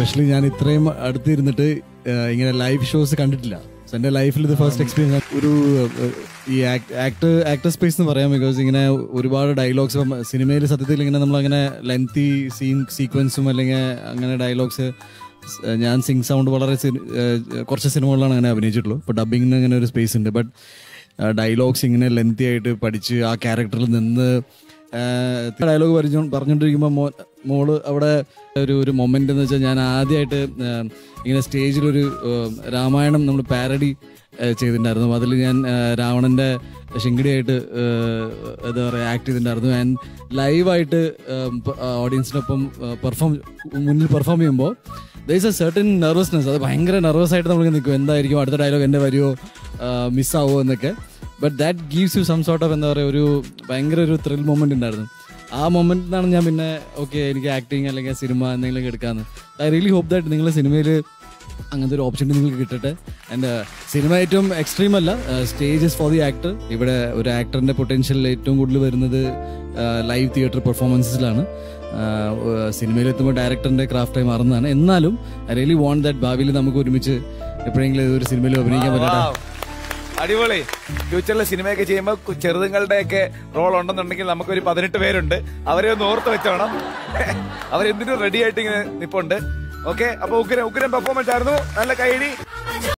Especially ഞാൻ ഇത്രയും അടുത്തിരുന്നിട്ട് ഏഹ്, ഇങ്ങനെ ലൈവ് ഷോസ് കണ്ടിട്ടില്ല So, എന്റെ ലൈഫിൽ ഇത് ഫസ്റ്റ് എക്സ്പീരിയൻസ് ഒരു ഏഹ്, ഈ ആക്ടർ ആക്ടർ സ്പേസ് എന്ന് പറയാം ബിക്കോസ് ഇങ്ങനെ ഒരുപാട് ഡയലോഗ്സ് സിനിമയിൽ സത്യത്തിൽ ഇങ്ങനെ നമ്മളങ്ങനെ ലെങ്തി സീൻ സീക്വൻസും അല്ലെങ്കിൽ അങ്ങനെ ഡയലോഗ്സ് ഞാൻ സിംഗ് സൗണ്ട് വളരെ സിനി- ഏഹ്, കുറച്ച് സിനിമകളിലാണ് അങ്ങനെ അഭിനയിച്ചിട്ടുള്ളൂ ഇപ്പോൾ ഡബിങ്ങിന് അങ്ങനെ ഒരു സ്പേസ് ഉണ്ട് ബട്ട് ഡയലോഗ്സ് ഇങ്ങനെ ലെങ്തി ആയിട്ട് പഠിച്ച് ആ ക്യാരക്ടറിൽ നിന്ന് ഡയലോഗ് പറഞ്ഞു പറഞ്ഞുകൊണ്ടിരിക്കുമ്പോൾ മോ മോള് അവിടെ ഒരു ഒരു മൊമെന്റ് എന്ന് വെച്ചാൽ ഞാൻ ആദ്യമായിട്ട് ഏഹ്, ഇങ്ങനെ സ്റ്റേജിലൊരു ഏഹ്, രാമായണം നമ്മൾ പാരഡി ചെയ്തിട്ടുണ്ടായിരുന്നു അതിൽ ഞാൻ ഏഹ്, രാവണന്റെ ശിങ്കിടിയായിട്ട് ഏഹ്, എന്താ പറയുക ആക്ട് ചെയ്തിട്ടുണ്ടായിരുന്നു ആൻഡ് ലൈവായിട്ട് ഓഡിയൻസിനൊപ്പം പെർഫോം മുന്നിൽ പെർഫോം ചെയ്യുമ്പോൾ ദർ എ സെർട്ടൻ നെർവസ്നെസ് അത് ഭയങ്കര നെർവസ് ആയിട്ട് നമ്മൾ നിൽക്കും എന്തായിരിക്കും അടുത്ത ഡയലോഗ് എൻ്റെ വരുമോ മിസ്സാവോ എന്നൊക്കെ but that gives you some sort of എന്താ പറയുക ഒരു ഭയങ്കര ഒരു ത്രിൽ മൊമെന്റ് ഉണ്ടായിരുന്നു ആ മൊമെന്റിനാണ് ഞാൻ പിന്നെ ഓക്കെ എനിക്ക് ആക്ടിങ് അല്ലെങ്കിൽ സിനിമ എന്തെങ്കിലും എടുക്കാന്ന് ഐ റിയലി ഹോപ്പ് ദാറ്റ് നിങ്ങൾ സിനിമയിൽ അങ്ങനത്തെ ഒരു ഓപ്പർച്യൂണിറ്റി നിങ്ങൾക്ക് കിട്ടട്ടെ ആൻഡ് സിനിമ ഏറ്റവും എക്സ്ട്രീം അല്ല സ്റ്റേജസ് ഫോർ ദി ആക്ടർ ഇവിടെ ഒരു ആക്ടറിന്റെ പൊട്ടൻഷ്യൽ ഏറ്റവും കൂടുതൽ വരുന്നത് ലൈവ് തിയേറ്റർ പെർഫോമൻസിലാണ് സിനിമയിൽ എത്തുമ്പോൾ ഡയറക്ടറിന്റെ ക്രാഫ്റ്റായി മാറുന്നതാണ് എന്നാലും ഐ റിയലി വോണ്ട് ദാറ്റ് ഭാവിയിൽ നമുക്ക് ഒരുമിച്ച് എപ്പോഴെങ്കിലും ഒരു സിനിമയിൽ അഭിനയിക്കാൻ പറ്റട്ടെ Wow. അടിപൊളി ഫ്യൂച്ചറിൽ സിനിമയൊക്കെ ചെയ്യുമ്പോൾ ചെറുതുങ്ങളുടെ ഒക്കെ റോൾ ഉണ്ടെന്നുണ്ടെങ്കിൽ നമുക്ക് ഒരു പതിനെട്ട് പേരുണ്ട് അവരെ ഒന്ന് ഓർത്ത് വെച്ചോണം അവരെന്തിനും റെഡി ആയിട്ട് ഇങ്ങനെ നിപ്പുണ്ട് ഓക്കെ അപ്പൊ ഉഗ്രം ഉഗ്രം പെർഫോമൻസ് ആയിരുന്നു നല്ല കൈഡി